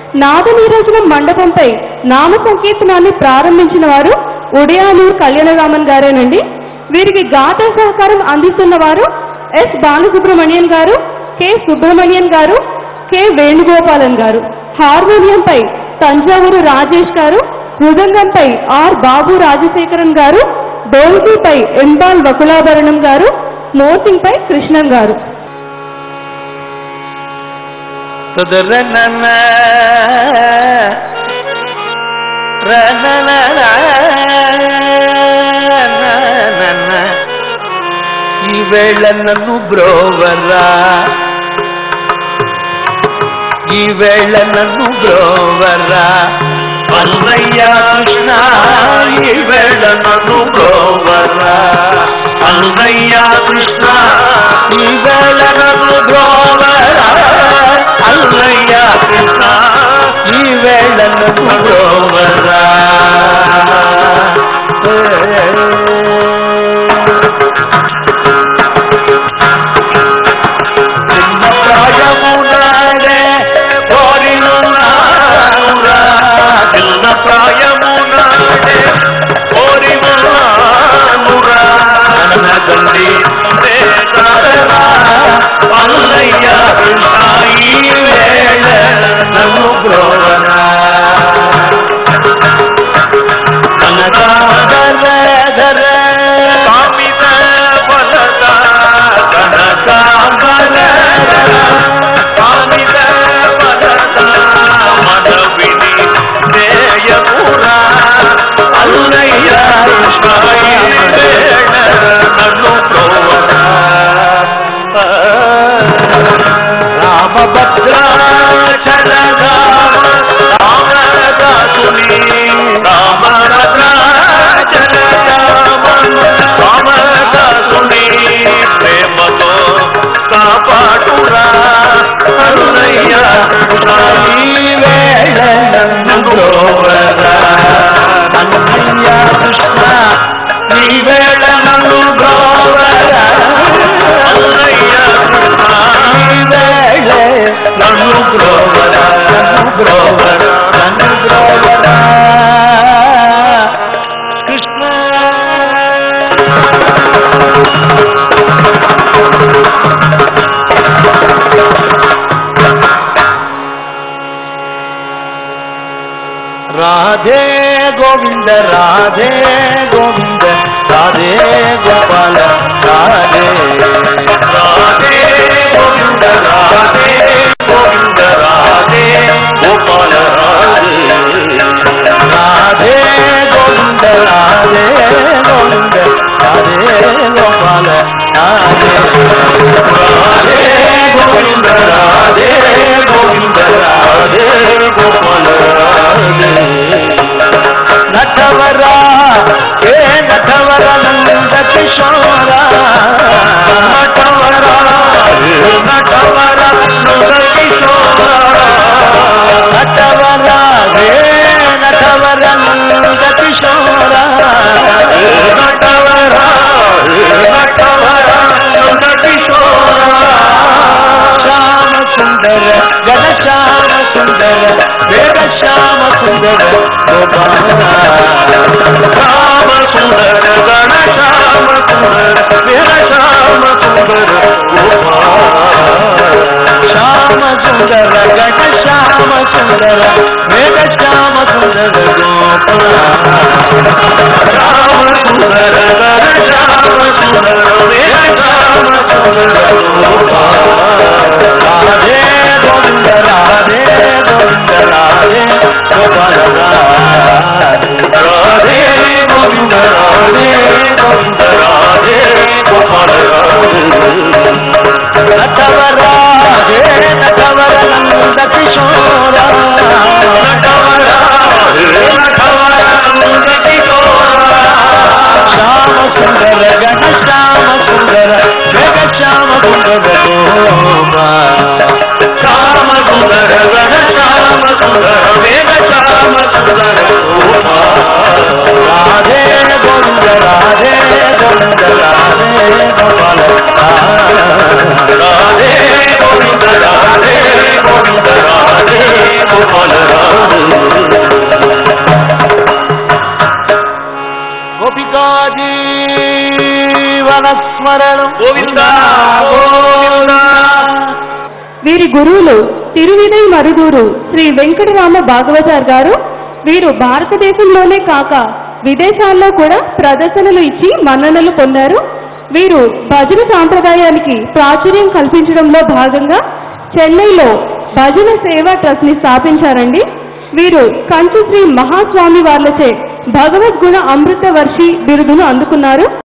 నాద నీరాజనం మండపంపై నామ సంకీర్తనాన్ని ప్రారంభించిన వారు ఉడయాలూరు కళ్యాణరామన్ గారేనండి వీరికి గాత సహకారం అందిస్తున్న వారు ఎస్ బాలసుబ్రహ్మణ్యన్ గారు కె సుబ్రహ్మణ్యన్ గారు కె వేణుగోపాలన్ గారు హార్మోనియంపై తంజావూరు రాజేష్ గారు మృదంగంపై ఆర్ బాబు రాజశేఖరన్ గారు డోల్కీపై ఎంబాల్ వకులాభరణం గారు మోసింగ్పై కృష్ణన్ గారు సుదరనన రననన ఈవేళ నన్ను బ్రోవరా ఈవేళ నన్ను బ్రోవరా అన్నయ్య కృష్ణ ఈవేళ నన్ను బ్రోవరా అన్నయ్య కృష్ణ ఈవేళ నన్ను బ్రోవరా అన్నయ్య కృష్ణ ఈవేళ నన్ను బ్రోవరా చిన్న ప్రాయమునాడే కోరినున్నానురా చిన్న ప్రాయమునాడే కోరినున్నానురా నన్న తల్లి వేదారా అల్లయ్య సాయి వేళ నన్ను బ్రోవరా కనకాంబరధర కామిత ఫలద కనకాంబరధర కామిత ఫలద మనవిని దేయమురా అల్లయ్య సాయి వేళ నన్ను బ్రోవరా రామభద్రాచల రామ రామదాసుని రామభద్రాచల రామ రామదాసుని ప్రేమతో కాపాడురా అన్నయ్య సాయి వేళ నన్ను బ్రోవరా అన్నయ్య కృష్ణ నీ వేళ నన్ను బ్రోవరా అన్నయ్య కృష్ణ నీ వేళ నన్ను బ్రోవరా నన్ను బ్రోవరా నన్ను బ్రోవరా కృష్ణ రాధే గోవింద రాధే గోవింద రాధే గోపాల రాధే రాధే గోవింద రాధే గోవింద రాధే గోపాల రాధే రాధే గోవింద రాధే గోవింద రాధే గోపాల రాధే రాధే గోవింద రాధే గోవింద రాధే గోపాల రాధే నటవరా ఏ నటవర నంద కిశోర నటవరా ఏ నటవర నంద కిశోర నటవరా ఏ నటవర నంద కిశోర నటవరా ఏ నటవర నంద కిశోర శ్యామ సుందర గణ శ్యామ సుందర వేద శ్యామ సుందర గోపాల శ్యామ సుందర గణ శ్యామ సుందర వేద శ్యామ సుందర గోపాల శ్యామ సుందర గణ శ్యామ సుందర వేద శ్యామ సుందర గోపాల శ్యామ సుందర గణ శ్యామ సుందర వేద శ్యామ సుందర గోపాల రాధే గోవింద రాధే గోవింద రాధే గోపాల రాధే రాధే గోవింద రాధే గోవింద రాధే గోపాల రాధే నటవరా హే నటవర నంద కిశోర నటవరా హే నటవర నంద కిశోర మంగళం గోవింద గోవింద వీరి గురువులు తిరువిదై మరుదూరు శ్రీ వెంకటరామ భాగవతార్ గారు వీరు భారతదేశంలోనే కాక విదేశాల్లో కూడా ప్రదర్శనలు ఇచ్చి మన్ననలు పొందారు వీరు భజన సాంప్రదాయానికి ప్రాచుర్యం కల్పించడంలో భాగంగా చెన్నైలో భజన సేవా ట్రస్ట్ ని స్థాపించారండి వీరు కంచి శ్రీ మహాస్వామి వార్లచే భగవద్గుణ అమృత వర్షి బిరుదును అందుకున్నారు